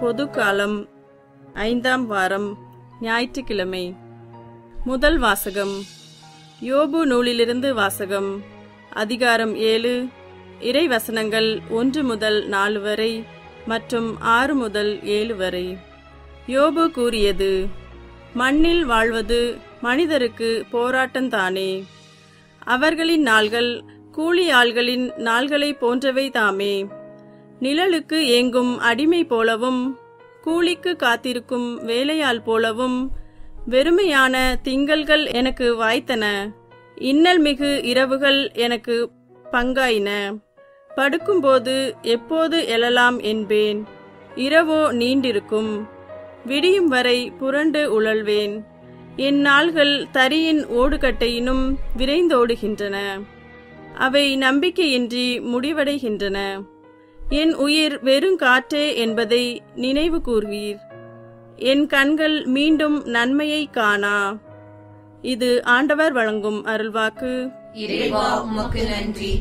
பொது காலம் ஐந்தாம் வாரம் ஞாயிற்றுக்கிழமை முதல் வாசகம் யோபு நூலிலிருந்து வாசகம் அதிகாரம் ஏழு இறை வசனங்கள் ஒன்று முதல் நாலு வரை மற்றும் ஆறு முதல் ஏழு வரை யோபு கூறியது மண்ணில் வாழ்வது மனிதருக்கு போராட்டம்தானே அவர்களின் நாள்கள் கூலி ஆள்களின் நாள்களைப் போன்றவை தாமே நிழலுக்கு ஏங்கும் அடிமை போலவும் கூலிக்கு காத்திருக்கும் வேலையாள் போலவும் வெறுமையான திங்கள்கள் எனக்கு வாய்த்தன இன்னல் மிகு இரவுகள் எனக்கு பங்காயின படுக்கும்போது எப்போது எழலாம் என்பேன் இரவோ நீண்டிருக்கும் விடியும் வரை புரண்டு உழல்வேன் என் நாள்கள் தரியின் ஓடுகட்டையினும் விரைந்தோடுகின்றன அவை நம்பிக்கையின்றி முடிவடைகின்றன என் உயிர் வெறுங்காற்றே என்பதை நினைவு கூர்வீர் என் கண்கள் மீண்டும் நன்மையை காணா இது ஆண்டவர் வழங்கும் அருள்வாக்கு இறைவா உமக்கு நன்றி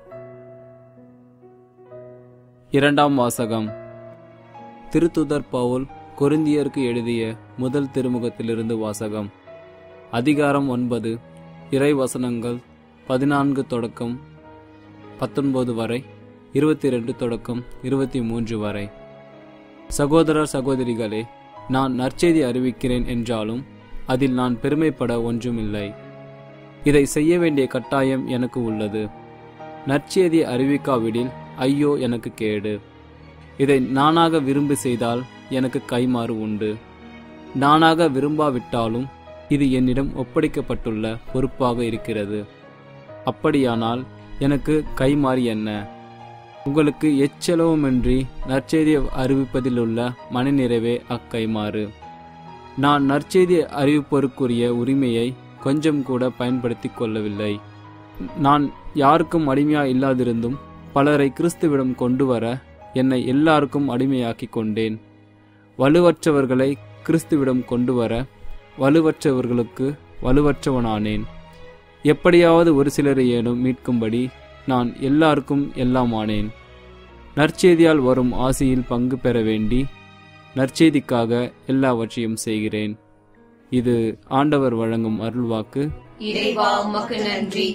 இரண்டாம் வாசகம் திருத்துதர் பவுல் கொரிந்தியருக்கு எழுதிய முதல் திருமுகத்திலிருந்து வாசகம் அதிகாரம் ஒன்பது இறை வசனங்கள் பதினான்கு தொடக்கம் பத்தொன்பது வரை இருபத்தி ரெண்டு தொடக்கம் இருபத்தி மூன்று வரை சகோதரர் சகோதரிகளே நான் நற்செய்தி அறிவிக்கிறேன் என்றாலும் அதில் நான் பெருமைப்பட ஒன்றுமில்லை இதை செய்ய வேண்டிய கட்டாயம் எனக்கு உள்ளது நற்செய்தி அறிவிக்காவிடில் ஐயோ எனக்கு கேடு இதை நானாக விரும்பி செய்தால் எனக்கு கைமாறு உண்டு நானாக விரும்பாவிட்டாலும் இது என்னிடம் ஒப்படைக்கப்பட்டுள்ள பொறுப்பாக இருக்கிறது அப்படியானால் எனக்கு கைமாறி என்ன உங்களுக்கு எச்செலவுமின்றி நற்செய்தி அறிவிப்பதிலுள்ள மனநிறைவே அக்கைமாறு நான் நற்செய்தி அறிவிப்போருக்குரிய உரிமையை கொஞ்சம் கூட பயன்படுத்திக் கொள்ளவில்லை நான் யாருக்கும் அடிமையா இல்லாதிருந்தும் பலரை கிறிஸ்துவிடம் கொண்டு வர என்னை எல்லாருக்கும் அடிமையாக்கி கொண்டேன் வலுவற்றவர்களை கிறிஸ்துவிடம் கொண்டு வர வலுவற்றவர்களுக்கு வலுவற்றவனானேன் எப்படியாவது ஒரு சிலரை ஏனும் மீட்கும்படி நான் எல்லாருக்கும் எல்லாமானேன் நற்செய்தியால் வரும் ஆசையில் பங்கு பெற வேண்டி நற்செய்திக்காக எல்லாவற்றையும் செய்கிறேன் இது ஆண்டவர் வழங்கும் அருள்வாக்கு இறைவா உமக்கு நன்றி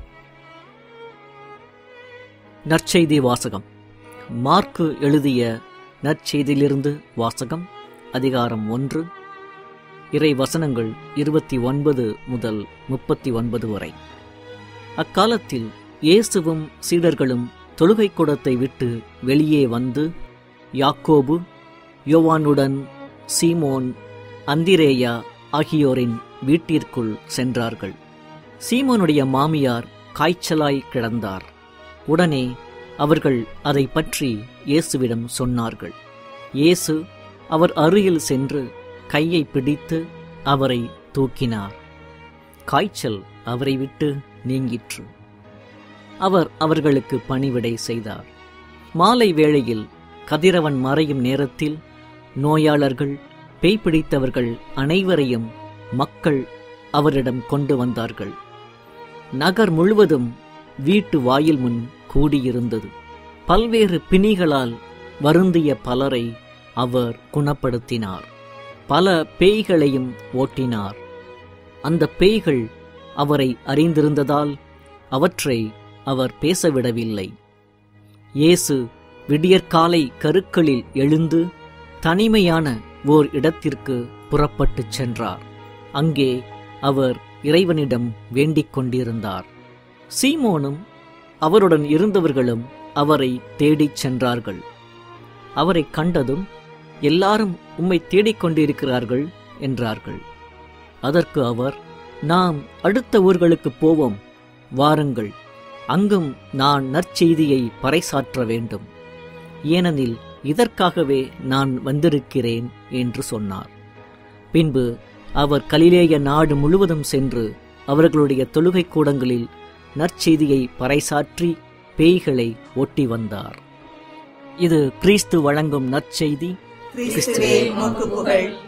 நற்செய்தி வாசகம் மார்க்கு எழுதிய நற்செய்தியிலிருந்து வாசகம் அதிகாரம் ஒன்று இறை வசனங்கள் இருபத்தி ஒன்பது முதல் முப்பத்தி ஒன்பது வரை அக்காலத்தில் இயேசுவும் சீடர்களும் தொழுகை கூடத்தை விட்டு வெளியே வந்து யாக்கோபு யோவானுடன் சீமோன் அந்திரேயா ஆகியோரின் வீட்டிற்குள் சென்றார்கள் சீமோனுடைய மாமியார் காய்ச்சலாய் கிடந்தார் உடனே அவர்கள் அதை பற்றி இயேசுவிடம் சொன்னார்கள் இயேசு அவர் அருகில் சென்று கையை பிடித்து அவரை தூக்கினார் காய்ச்சல் அவரை விட்டு நீங்கிற்று அவர் அவர்களுக்கு பணிவிடை செய்தார் மாலை வேளையில் கதிரவன் மறையும் நேரத்தில் நோயாளர்கள் பேய் பிடித்தவர்கள் அனைவரையும் மக்கள் அவரிடம் கொண்டு வந்தார்கள் நகர் முழுவதும் வீட்டு வாயில் முன் கூடியிருந்தது பல்வேறு பிணிகளால் வருந்திய பலரை அவர் குணப்படுத்தினார் பல பேய்களையும் ஓட்டினார் அந்த பேய்கள் அவரை அறிந்திருந்ததால் அவற்றை அவர் பேசவிடவில்லை இயேசு விடியற்காலை கருக்களில் எழுந்து தனிமையான ஓர் இடத்திற்கு புறப்பட்டுச் சென்றார் அங்கே அவர் இறைவனிடம் வேண்டிக் கொண்டிருந்தார் சீமோனும் அவருடன் இருந்தவர்களும் அவரை தேடிச் சென்றார்கள் அவரை கண்டதும் எல்லாரும் உம்மை தேடிக் கொண்டிருக்கிறார்கள் என்றார்கள் அதற்கு அவர் நாம் அடுத்த ஊர்களுக்கு போவோம் வாருங்கள் அங்கும் நான் நற்செய்தியை பறைசாற்ற வேண்டும் ஏனெனில் இதற்காகவே நான் வந்திருக்கிறேன் என்று சொன்னார் பின்பு அவர் கலிலேய நாடு முழுவதும் சென்று அவர்களுடைய தொழுகை கூடங்களில் நற்செய்தியை பறைசாற்றி பேய்களை ஒட்டி வந்தார் இது கிறிஸ்து வழங்கும் நற்செய்தி கிறிஸ்துவே உமக்கு புகழ்